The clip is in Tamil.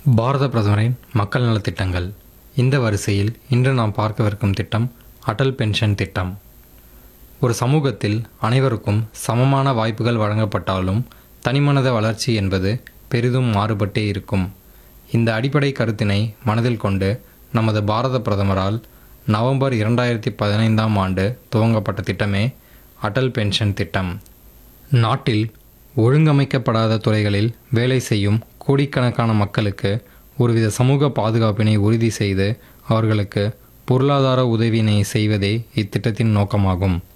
பாரத பிரதமரின் மக்கள் நலத்திட்டங்கள் இந்த வரிசையில் இன்று நாம் பார்க்கவிருக்கும் திட்டம் அடல் பென்ஷன் திட்டம் ஒரு சமூகத்தில் அனைவருக்கும் சமமான வாய்ப்புகள் வழங்கப்பட்டாலும் தனிமனித வளர்ச்சி என்பது பெரிதும் மாறுபட்டே இருக்கும் இந்த அடிப்படை கருத்தினை மனதில் கொண்டு நமது பாரத பிரதமரால் நவம்பர் இரண்டாயிரத்தி பதினைந்தாம் ஆண்டு துவங்கப்பட்ட திட்டமே அடல் பென்ஷன் திட்டம் நாட்டில் ஒழுங்கமைக்கப்படாத துறைகளில் வேலை செய்யும் கோடிக்கணக்கான மக்களுக்கு ஒருவித சமூக பாதுகாப்பினை உறுதி செய்து அவர்களுக்கு பொருளாதார உதவியினை செய்வதே இத்திட்டத்தின் நோக்கமாகும்